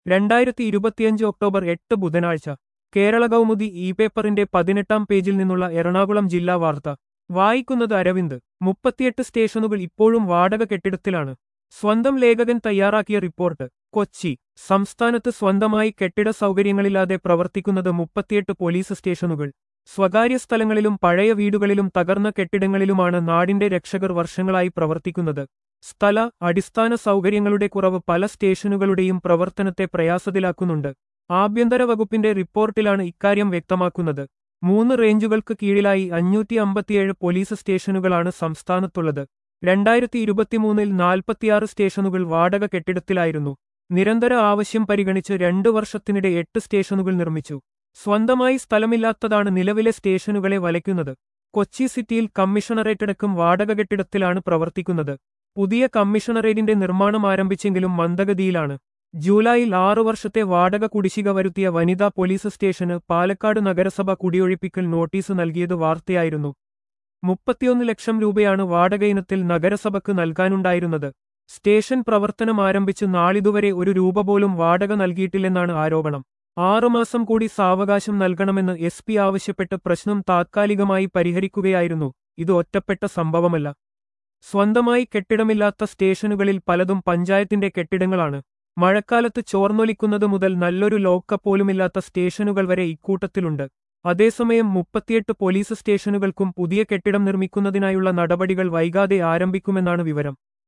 രണ്ടായിരത്തി ഇരുപത്തിയഞ്ച് ഒക്ടോബർ എട്ട് ബുധനാഴ്ച കേരള കൗമുദി ഇ പേപ്പറിന്റെ പതിനെട്ടാം പേജിൽ നിന്നുള്ള എറണാകുളം ജില്ലാ വാർത്ത വായിക്കുന്നത് അരവിന്ദ് മുപ്പത്തിയെട്ട് സ്റ്റേഷനുകൾ ഇപ്പോഴും വാടക കെട്ടിടത്തിലാണ് സ്വന്തം ലേഖകൻ തയ്യാറാക്കിയ റിപ്പോർട്ട് കൊച്ചി സംസ്ഥാനത്ത് സ്വന്തമായി കെട്ടിട സൗകര്യങ്ങളില്ലാതെ പ്രവർത്തിക്കുന്നത് മുപ്പത്തിയെട്ട് പോലീസ് സ്റ്റേഷനുകൾ സ്വകാര്യ സ്ഥലങ്ങളിലും പഴയ വീടുകളിലും തകർന്ന കെട്ടിടങ്ങളിലുമാണ് നാടിന്റെ രക്ഷകർ വർഷങ്ങളായി പ്രവർത്തിക്കുന്നത് സ്ഥല അടിസ്ഥാന സൗകര്യങ്ങളുടെ കുറവ് പല സ്റ്റേഷനുകളുടെയും പ്രവർത്തനത്തെ പ്രയാസത്തിലാക്കുന്നുണ്ട് ആഭ്യന്തര വകുപ്പിന്റെ റിപ്പോർട്ടിലാണ് ഇക്കാര്യം വ്യക്തമാക്കുന്നത് മൂന്ന് റേഞ്ചുകൾക്ക് കീഴിലായി അഞ്ഞൂറ്റി അമ്പത്തിയേഴ് പോലീസ് സ്റ്റേഷനുകളാണ് സംസ്ഥാനത്തുള്ളത് രണ്ടായിരത്തി ഇരുപത്തിമൂന്നിൽ നാൽപ്പത്തിയാറ് സ്റ്റേഷനുകൾ വാടക കെട്ടിടത്തിലായിരുന്നു നിരന്തര ആവശ്യം പരിഗണിച്ച് രണ്ടു വർഷത്തിനിടെ എട്ട് സ്റ്റേഷനുകൾ നിർമ്മിച്ചു സ്വന്തമായി സ്ഥലമില്ലാത്തതാണ് നിലവിലെ സ്റ്റേഷനുകളെ വലയ്ക്കുന്നത് കൊച്ചി സിറ്റിയിൽ കമ്മീഷണറേറ്റടക്കം വാടക കെട്ടിടത്തിലാണ് പ്രവർത്തിക്കുന്നത് പുതിയ കമ്മീഷണറേറ്റിന്റെ നിർമ്മാണം ആരംഭിച്ചെങ്കിലും മന്ദഗതിയിലാണ് ജൂലൈയിൽ ആറു വർഷത്തെ വാടക കുടിശ്ശിക വരുത്തിയ വനിതാ പോലീസ് സ്റ്റേഷന് പാലക്കാട് നഗരസഭ കുടിയൊഴിപ്പിക്കൽ നോട്ടീസ് നൽകിയത് വാർത്തയായിരുന്നു മുപ്പത്തിയൊന്ന് ലക്ഷം രൂപയാണ് വാടക ഇനത്തിൽ നഗരസഭയ്ക്ക് നൽകാനുണ്ടായിരുന്നത് സ്റ്റേഷൻ പ്രവർത്തനം ആരംഭിച്ച് നാളിതുവരെ ഒരു രൂപ പോലും വാടക നൽകിയിട്ടില്ലെന്നാണ് ആരോപണം ആറുമാസം കൂടി സാവകാശം നൽകണമെന്ന് എസ് പി ആവശ്യപ്പെട്ട് പ്രശ്നം താത്കാലികമായി പരിഹരിക്കുകയായിരുന്നു ഇത് ഒറ്റപ്പെട്ട സംഭവമല്ല സ്വന്തമായി കെട്ടിടമില്ലാത്ത സ്റ്റേഷനുകളിൽ പലതും പഞ്ചായത്തിന്റെ കെട്ടിടങ്ങളാണ് മഴക്കാലത്ത് ചോർന്നൊലിക്കുന്നത് മുതൽ നല്ലൊരു ലോക്കപ്പ് പോലുമില്ലാത്ത സ്റ്റേഷനുകൾ വരെ ഇക്കൂട്ടത്തിലുണ്ട് അതേസമയം മുപ്പത്തിയെട്ട് പോലീസ് സ്റ്റേഷനുകൾക്കും പുതിയ കെട്ടിടം നിർമ്മിക്കുന്നതിനായുള്ള നടപടികൾ വൈകാതെ ആരംഭിക്കുമെന്നാണ് വിവരം